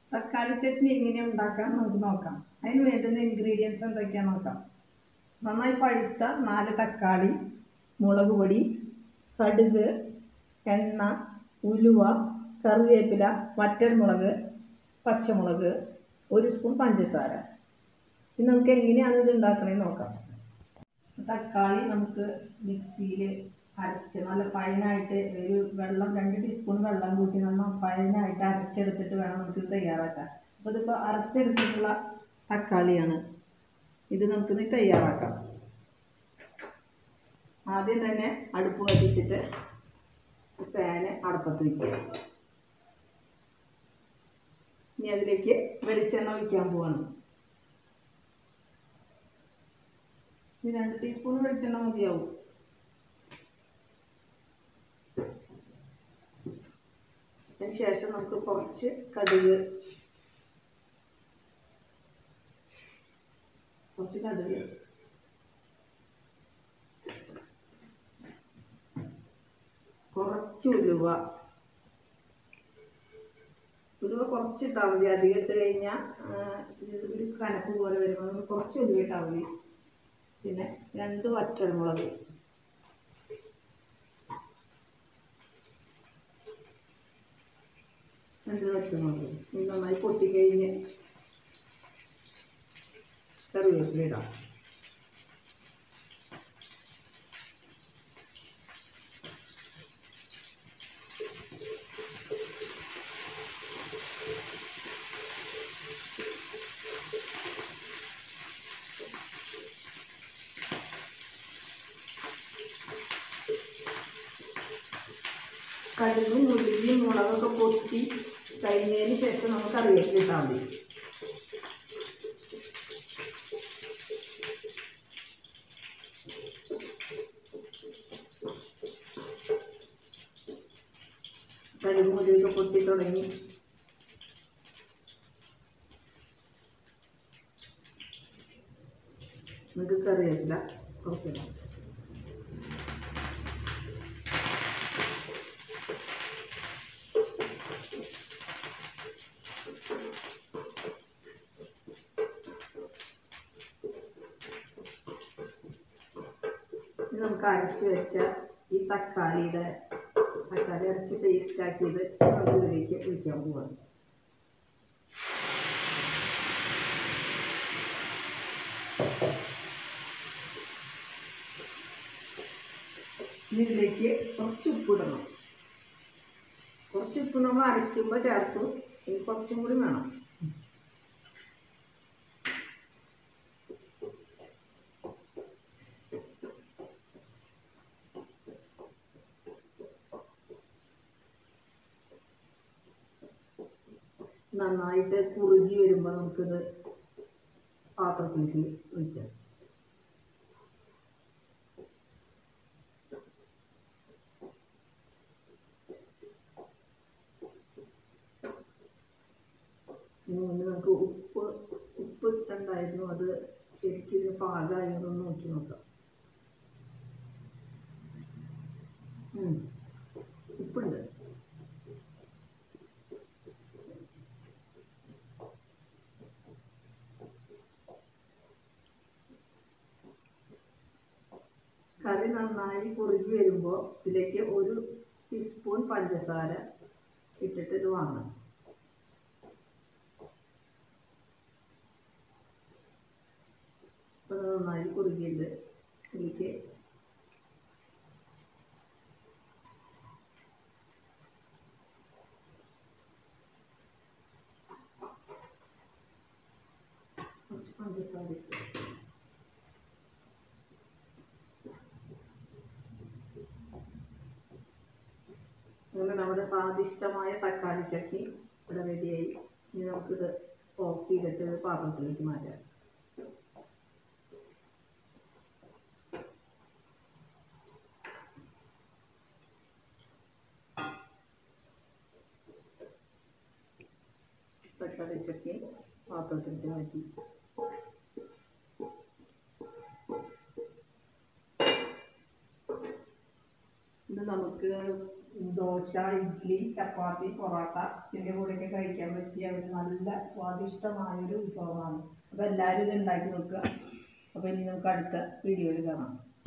തക്കാളി ചട്നി എങ്ങനെ ഉണ്ടാക്കാം നമുക്ക് നോക്കാം അതിന് വേണ്ടുന്ന ഇൻഗ്രീഡിയൻസ് എന്തൊക്കെയാണെന്ന് നോക്കാം നന്നായി പഴുത്ത നാല് തക്കാളി മുളക് പൊടി കടുക് എണ്ണ ഉലുവ കറിവേപ്പില വറ്റൽമുളക് പച്ചമുളക് ഒരു സ്പൂൺ പഞ്ചസാര ഇനി നമുക്ക് എങ്ങനെയാണ് ഇത് ഉണ്ടാക്കണമെന്ന് നോക്കാം തക്കാളി നമുക്ക് മിക്സിയിൽ അരച്ച് നല്ല ഫൈനായിട്ട് ഒരു വെള്ളം രണ്ട് ടീസ്പൂൺ വെള്ളം കൂട്ടി നമ്മൾ ഫൈനായിട്ട് അരച്ചെടുത്തിട്ട് വേണം നമുക്ക് ഇത് തയ്യാറാക്കാൻ അപ്പോൾ ഇതിപ്പോൾ അരച്ചെടുത്തിട്ടുള്ള തക്കാളിയാണ് ഇത് നമുക്കിത് തയ്യാറാക്കാം ആദ്യം തന്നെ അടുപ്പ് കത്തിച്ചിട്ട് പാന് അടുപ്പത്ത് വയ്ക്കുക ഇനി അതിലേക്ക് വെളിച്ചെണ്ണ ഒഴിക്കാൻ പോവാണ് ഇനി രണ്ട് ടീസ്പൂൺ വെളിച്ചെണ്ണ മതിയാവും അതിന് ശേഷം നമുക്ക് കുറച്ച് കടുക് കുറച്ച് കടുക് കുറച്ച് ഉലുവ ഉലുവ കുറച്ചിട്ടാൽ മതി അധികം ഇട്ട് കഴിഞ്ഞാൽ ഒരു കനപ്പ് പോലെ വരുമ്പോൾ നമ്മൾ കുറച്ച് ഉലുവ ഇട്ടാൽ മതി പിന്നെ രണ്ട് വറ്റൽമുളക് രണ്ട് വറ്റൽമുളക് ഇത് നന്നായി പൊട്ടിക്കഴിഞ്ഞ് കറിവേപ്പില ഇടാം കടുകും ഉലുവിയും മുളകൊക്കെ പൊട്ടി കഴിഞ്ഞതിന് ശേഷം നമുക്ക് കറിവേപ്പില ഇട്ടാൽ മതി കടുകും ഉലുവൊക്കെ പൊട്ടി തുടങ്ങി നമുക്ക് കറിവേപ്പില കുറച്ചിടാം ഇനി നമുക്ക് അരച്ച് വെച്ച ഈ തക്കാളിയുടെ തക്കാളി അരച്ച് പേസ്റ്റ് ആക്കിയത് നമുക്ക് ഇതിലേക്ക് ഒഴിക്കാൻ പോവാണ് ഇനി ഇതിലേക്ക് കുറച്ച് ഉപ്പിടണം കുറച്ച് ഉപ്പ് നമ്മൾ അരയ്ക്കുമ്പോൾ ചേർത്തു ഇനി കുറച്ചും കൂടി വേണം നന്നായിട്ട് കുറുകി വരുമ്പോൾ നമുക്കിത് പാത്രത്തിലേക്ക് ഒഴിക്കാം ഇതിന് മുന്നേ നമുക്ക് ഉപ്പ് ഉപ്പ് ഇട്ടുണ്ടായിരുന്നു അത് ശരിക്കും ഇത് പാകമായതൊന്ന് നോക്കി നോക്കാം ഉം. ഉപ്പുണ്ട് കറി നന്നായി കുറുകി വരുമ്പോൾ ഇതിലേക്ക് ഒരു ടീസ്പൂൺ പഞ്ചസാര ഇട്ടിട്ട് ഇത് വാങ്ങണം അപ്പോൾ ഇത് നന്നായി കുറുകിയിട്ട് ഇതിലേക്ക് കുറച്ച് പഞ്ചസാര ഇട്ട് അങ്ങനെ നമ്മുടെ സ്വാദിഷ്ടമായ തക്കാളി ചട്നി ഇവിടെ റെഡിയായി ഇനി നമുക്കിത് ഓഫ് ചെയ്തിട്ട് ഒരു പാത്രത്തിലേക്ക് മാറ്റാം തക്കാളി ചട്നി പാത്രത്തിലേക്ക് മാറ്റി ഇത് നമുക്ക് ദോശ ഇഡ്ഡലി ചപ്പാത്തി പൊറോട്ട ഇതിൻ്റെ കൂടെയൊക്കെ കഴിക്കാൻ പറ്റിയ ഒരു നല്ല സ്വാദിഷ്ടമായൊരു വിഭവമാണ് അപ്പോൾ എല്ലാവരും ഇത് ഉണ്ടാക്കി നോക്കുക അപ്പോൾ ഇനി നമുക്ക് അടുത്ത വീഡിയോയിൽ കാണാം